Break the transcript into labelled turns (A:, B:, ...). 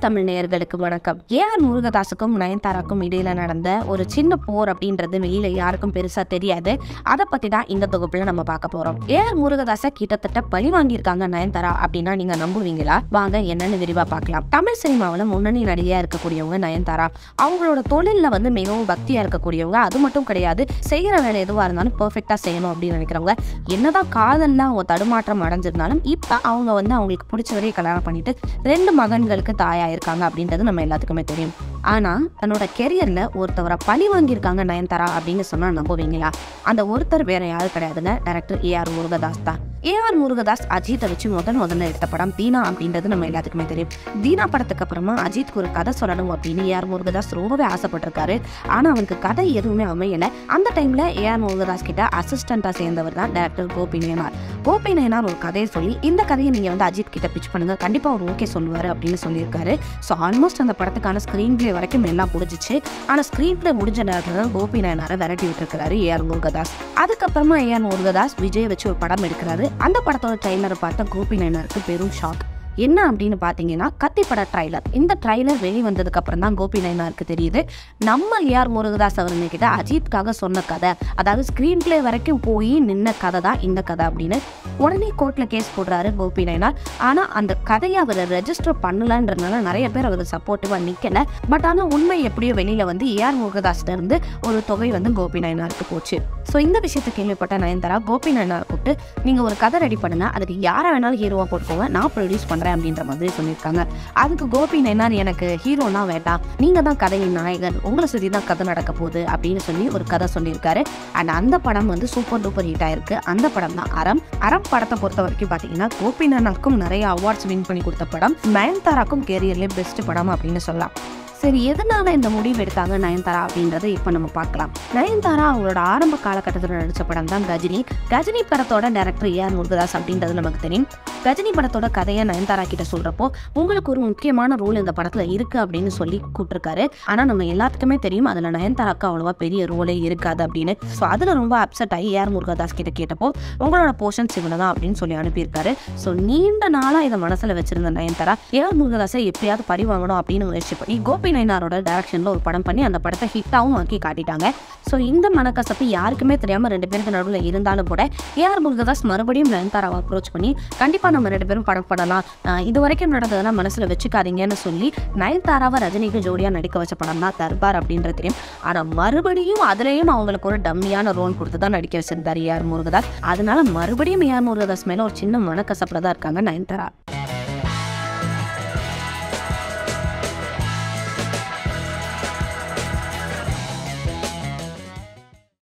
A: தமிழ் நேயர்களுக்கு வணக்கம் ஏஆர் முருகதாஸுக்கும் நயன்தாராக்கும் இடையில நடந்த ஒரு சின்ன போர் அப்படின்றது வெளியில யாருக்கும் பெருசா தெரியாது அதை பத்தி தான் இந்த தொகுப்புல நம்ம பார்க்க போறோம் ஏஆர் முருகதாஸை கிட்டத்தட்ட பழி வாங்கியிருக்காங்க நயன்தாரா அப்படின்னா நீங்க நம்புவீங்களா வாங்க என்னன்னு விரிவா பார்க்கலாம் தமிழ் சினிமாவில் முன்னணி நடிகையா இருக்கக்கூடியவங்க நயன்தாரா அவங்களோட தொழில்ல வந்து மிகவும் பக்தியா இருக்கக்கூடியவங்க அது மட்டும் கிடையாது செய்யற வேலை எதுவா இருந்தாலும் பெர்ஃபெக்டா செய்யணும் அப்படின்னு நினைக்கிறவங்க என்னதான் காதல்ல அவங்க தடுமாற்றம் அடைஞ்சிருந்தாலும் இப்ப அவங்க வந்து அவங்களுக்கு பிடிச்சவரையே கல்யாணம் பண்ணிட்டு ரெண்டு மகன்களுக்கு தாயா இருக்காங்க அப்படின்றது நம்ம எல்லாத்துக்குமே தெரியும் ஆனா தன்னோட கெரியர்ல ஒருத்தவரை பழி வாங்கியிருக்காங்க நயன்தாரா அப்படின்னு சொன்னா நம்புவீங்களா அந்த ஒருத்தர் வேற யாரும் கிடையாதுங்க டைரக்டர் ஏஆர் முருகதாஸ் தான் ஏஆர் முருகதாஸ் அஜித்தை வச்சு முதல் முதல்ல எடுத்த படம் தீனா அப்படின்றது நம்ம எல்லாத்துக்குமே தெரியும் தீனா படத்துக்கு அப்புறமா அஜித்க்கு ஒரு கதை சொல்லணும் அப்படின்னு ஏஆர் முருகதாஸ் ரொம்பவே ஆசைப்பட்டிருக்காரு ஆனா அவனுக்கு கதை எதுவுமே அமையல அந்த டைம்ல ஏஆர் முருகதாஸ் கிட்ட அசிஸ்டண்டா சேர்ந்தவர் தான் டேரக்டர் கோபி நயனார் கோபி நயனார் ஒரு கதையை சொல்லி இந்த கதையை நீங்க வந்து அஜித் கிட்ட பிச் பண்ணுங்க கண்டிப்பா அவர் ஓகே சொல்லுவாரு அப்படின்னு சொல்லியிருக்காரு ஸோ ஆல்மோஸ்ட் அந்த படத்துக்கான ஸ்க்ரீன் பிளே வரைக்கும் எல்லாம் முடிஞ்சிச்சு ஆனா ஸ்க்ரீன் பிளே முடிஞ்ச நேரத்தில் தான் கோபி நயனாரை விரட்டி விட்டுருக்காரு ஏஆர் முருகதாஸ் அதுக்கப்புறமா ஏஆர் முருகதாஸ் விஜய் வச்சு ஒரு படம் எடுக்கிறாரு அந்த படத்தோட ட்ரைலரை பார்த்த கோபி நயனாருக்கு பெரும் ஷாக் என்ன அப்படின்னு பார்த்தீங்கன்னா கத்தி பட ட்ரைலர் இந்த ட்ரைலர் வெளி வந்ததுக்கு அப்புறம் தான் கோபி நயனாருக்கு தெரியுது நம்ம ஏஆர் முருகதாஸ் அவருங்க கிட்ட அஜித்காக சொன்ன கதை அதாவது ஸ்க்ரீன் பிளே வரைக்கும் போய் நின்ன கதை தான் இந்த கதை அப்படின்னு உடனே கோர்ட்ல கேஸ் போடுறாரு கோபி நயனார் ஆனா அந்த கதையை அவர் ரெஜிஸ்டர் பண்ணலன்றதுனால நிறைய பேர் அவர் சப்போர்ட்டிவா நிக்கல பட் ஆனா உண்மை எப்படியோ வெளியில வந்து ஏஆர் முருகதாஸ்ல இருந்து ஒரு தொகை வந்து கோபி நயனாருக்கு போச்சு ஸோ இந்த விஷயத்தை கேள்விப்பட்ட நயன்தாரா கோபி நயனார் கூப்பிட்டு நீங்க ஒரு கதை ரெடி பண்ணுங்க அதுக்கு யாரை வேணாலும் ஹீரோவா போட்டுக்கோங்க நான் ப்ரொடியூஸ் பண்றேன் அப்படின்ற மாதிரி சொல்லியிருக்காங்க அதுக்கு கோபி நயனார் எனக்கு ஹீரோலாம் வேண்டாம் நீங்க தான் கதையின் நாயகன் உங்களை சுற்றி தான் கதை நடக்க போகுது அப்படின்னு சொல்லி ஒரு கதை சொல்லியிருக்காரு அண்ட் அந்த படம் வந்து சூப்பர் டூப்பர் ஹிட் ஆயிருக்கு அந்த படம் தான் அறம் அறம் படத்தை பொறுத்த வரைக்கும் பார்த்தீங்கன்னா கோபி நயனாருக்கும் நிறைய அவார்ட்ஸ் வின் பண்ணி கொடுத்த படம் நயன்தாராக்கும் கேரியர்லேயே பெஸ்ட் படம் அப்படின்னு சொல்லலாம் சரி எதனால இந்த முடிவு எடுத்தாங்க நயன்தாரா அப்படின்றத இப்போ நம்ம பார்க்கலாம் நயன்தாரா அவங்களோட ஆரம்ப காலகட்டத்தில் நடித்த படம் தான் கஜினி கஜினி படத்தோட டைரக்டர் ஏஆர் முருகதாஸ் அப்படின்றது நமக்கு தெரியும் கஜினி படத்தோட கதையை நயன்தாரா கிட்ட சொல்றப்போ உங்களுக்கு ஒரு முக்கியமான ரோல் இந்த படத்துல இருக்கு அப்படின்னு சொல்லி கூப்பிட்டுருக்காரு ஆனா நம்ம எல்லாத்துக்குமே தெரியும் அதுல நயன்தாராக்கு அவ்வளவா பெரிய ரோலே இருக்காது அப்படின்னு ஸோ அதுல ரொம்ப அப்செட் ஆகி ஏஆர் முருகதாஸ் கிட்ட கேட்டப்போ உங்களோட போர்ஷன்ஸ் இவ்வளவு தான் அப்படின்னு சொல்லி அனுப்பியிருக்காரு ஸோ நீண்ட நாளா இதை மனசுல வச்சிருந்த நயன்தாரா ஏஆர் முருகதாஸை எப்படியாவது பழி வாங்கணும் அப்படின்னு முயற்சி பண்ணி கோபி நயனாரோட டைரக்ஷன்ல ஒரு படம் பண்ணி அந்த படத்தை ஹிட்டாவும் ஆக்கி காட்டிட்டாங்க ஸோ இந்த மனக்கசப்பு யாருக்குமே தெரியாம ரெண்டு பேருக்கு நடுவில் இருந்தாலும் கூட ஏஆர் முருகதாஸ் மறுபடியும் நயன்தாராவை அப்ரோச் பண்ணி கண்டிப்பா நம்ம ரெண்டு பேரும் படம் பண்ணலாம் ஆஹ் இது வரைக்கும் நடந்ததெல்லாம் மனசுல வச்சுக்காதீங்கன்னு சொல்லி நயன்தாராவை ரஜினிக்கு ஜோடியா நடிக்க வச்ச படம் தான் தர்பார் அப்படின்றது தெரியும் ஆனா மறுபடியும் அதுலயும் அவங்களுக்கு ஒரு டம்மியான ரோல் கொடுத்து தான் நடிக்க வச்சிருந்தாரு ஏஆர் முருகதாஸ் அதனால மறுபடியும் ஏஆர் முருகதாஸ் மேல ஒரு சின்ன மனக்கசப்புல தான் இருக்காங்க நயன்தாரா